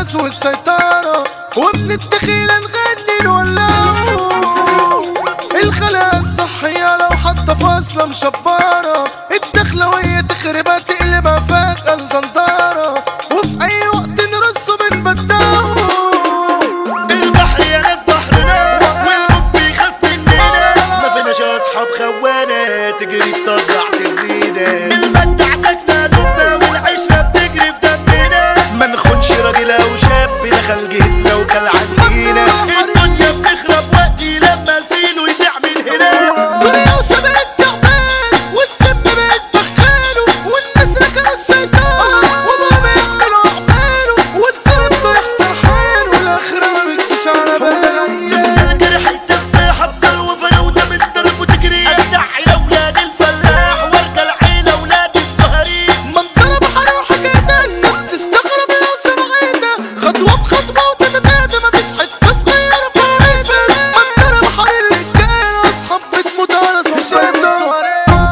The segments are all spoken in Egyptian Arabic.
الناس والسيطرة ومن الدخيلة نغني نولعه الخلاق صحية لو حتى فاصلة مشبرة الدخلة وهي تخربها تقلبها فجأة الدندرة وفي أي وقت نرصه بنبدعه البحر يا ناس بحرنا والموج بيخاف مننا ما فيناش اصحاب خوانة تجري تطلع سرينا المدع ساكنة ضدنا والعشرة بتجري في دمنا ما نخونش راجل او شاب دخل جيتنا وكل عندنا الدنيا بتخرب وقتي لما الفيل يسع من هنا دنيا وسبق التعبان والسم بقت بخاله والناس ركنوا الشيطان وبقوا بيعملوا أعماله والظلم يحصل حاله الآخرة ما بتجيش على باله سفنا الجرح الدم حتى الوفا ودم الدرب وتجري افتح لاولاد الفلاح وارجع العيله ولاد الزهرين من ضرب حرام حكايتها الناس تستغرب لو سمعتها خطوة بخطوة وتتفادى مفيش حتة صغيرة فوقتها من ضرب حرام الرجالة أصحاب بتموت على صحبتها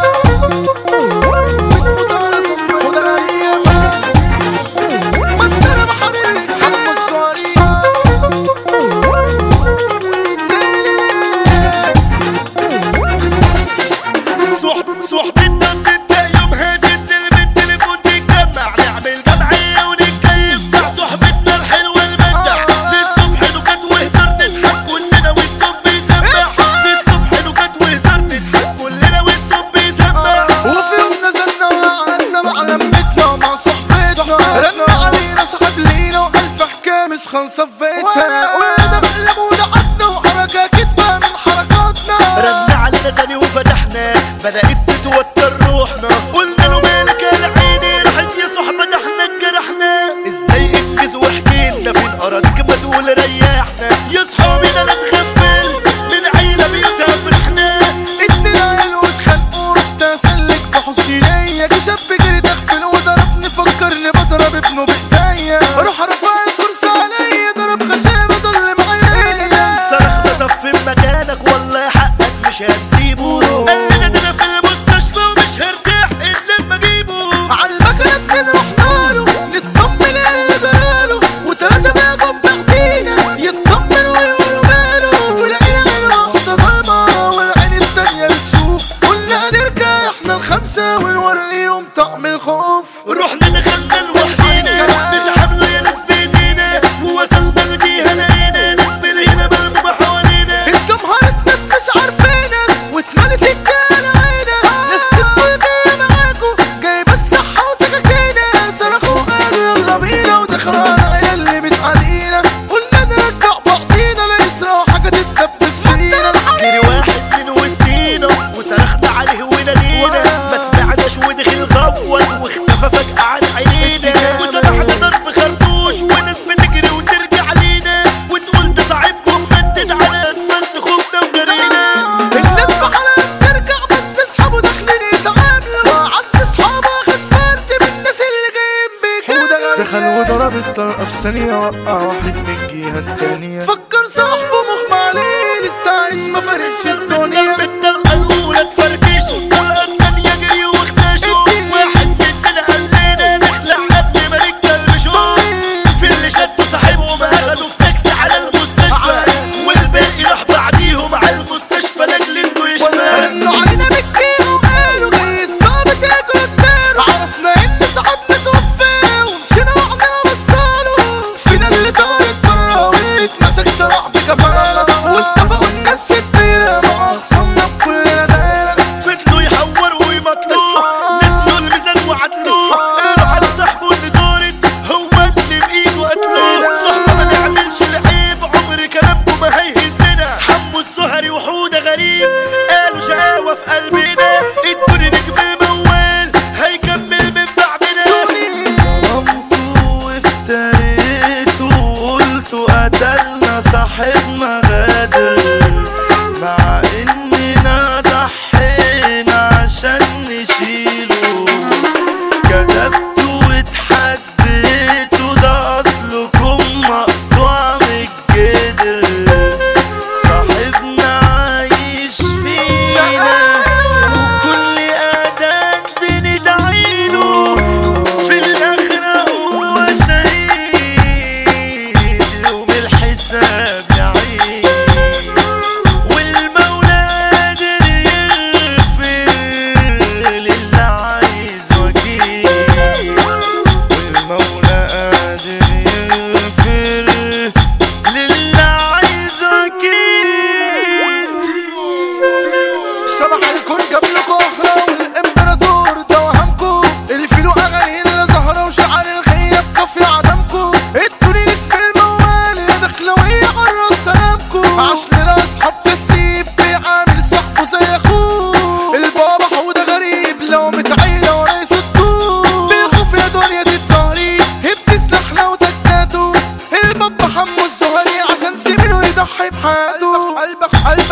بتموت على صحبتها من ضرب حرام الرجالة صح صحبتنا بتبدا يومها تنزل بالتليفون تتجمع نعمل جمعيه ونتكيف مع صحبتنا الحلوه الممتع للصبح نكت وهزار نضحك كلنا والصوت بيسمع للصبح نكت وهزار نضحك كلنا والصوت بيسمع وفي يوم نزلنا وقعدنا مع لمتنا ومع صحبتنا رن علينا صاحب لينا وألف حكاية مش خالصة في بيتها قلنا ده مقلب ودعتنا وحركة كدبة من حركاتنا رن علينا تاني وفتحنا بدأت تتوتر روحنا قلنا له مالك يا العيني راحت يا صحبة ده احنا اتجرحنا ازاي انجز واحكي لنا فين اراضيك ما تقول ريحنا يا صحابي ده انا اتغفل من عيلة بيوتها فرحنا اتنين عيال واتخانقوا رحت اسلك بحسن نية جه شاب جري تغفل وضربني فكرني بضرب ابنه بايديا اروح رفع الكرسي عليا ضرب خشبة ضل معايا صرخنا طب في مكانك والله حقك مش هنسيبه قال لنا ده انا في المستشفى ومش هرتاح الا لما اجيبه عالمكنة اتنين رحنا له نطمن اللي جراله وتلاتة بقى جنب ايدينا يطمنوا ويقولوا ماله ولقينا عين واحدة ضلمة والعين التانية بتشوف قلنا هنرجع احنا الخمسة ونوريهم طعم الخوف رحنا دخلنا لوحدينا نتعاملوا يا ناس بايدينا ووصلنا لديها لقينا ناس بالهنا ملمومة حوالينا الجمهور ناس مش عارفينك واتملت الجالة عينك ناس بتقول جاية معاكوا جايبة سلاحها وسكاكينة صرخوا قالوا يلا بينا ودخلوا على العيال اللي بتعادينا قلنا نرجع بعضينا لا يسرقوا حاجة تتدبس فينا جري واحد من وسطينا وصرخنا عليه ونادينا ما سمعناش ودخل غوط واختفى فجأة عن عينينا وسمعنا ضرب خرطوش وناس بتجري وترجع لينا وتقول ده صاحبكم مدد على اسفلت خوفنا وجرينا الناس بحالها بترجع بس اصحابه داخلين يتعاملوا وعز اصحابه واخد فرد من الناس اللي جايين بيكاملوا دخل وضرب الطلقة في ثانية وقع واحد من الجهة التانية فكر صاحبه مغمى عليه لسه عايش ما فرقش الدنيا ضرب الطلقة الأولى تفركشوا الطلقة التانية جريوا واختشوا واحد مننا قال لنا نخلع قبل ما نتكلمشوا في اللي شدوا صاحبهم أخدوا في تاكسي على المستشفى والباقي راح بعديهم على المستشفى لأجل إنه يشفى رنوا علينا بالجيم وقالوا جاي الظابط ياكل الدار عرفنا ان صاحبنا توفى ومشينا وعملنا بصاله فينا اللي طارت برا واتمسك طلع بكفاله واتفقوا الناس في الدايره مع خصمنا بكلنا دايره فضلوا يحوروا ويمطلوا نسيوا الميزان وعدلوا قالوا على صاحبه اللي دارت هو اللي بإيده قتله صحبة ما نعملش العيب عمر كلامكم ما هيهزنا حمو الزهري وحودة غريب قالوا شقاوة في قلبنا ادوني نجم الموال هيكمل من بعدنا ظلمتوا وافتريتوا وقلتوا قتلنا صاحبنا غادر مع اننا ضحينا عشان نشيله كتبتوا واتحديتوا ده اصلكم مقطوع من الجدر صاحبنا عايش فينا وكل اذان بندعيله في الاخرة هو شهيد عاش لنا اصحاب كسيب بيعامل صاحبه زي اخوه البابا حوده غريب لو متعيله ورا يصدوه بالخوف يا دنيا تتسهري هبت سلاحنا وتكاته البابا حمو الزهري عشان سيبينه يضحي بحياته قلبك قلبك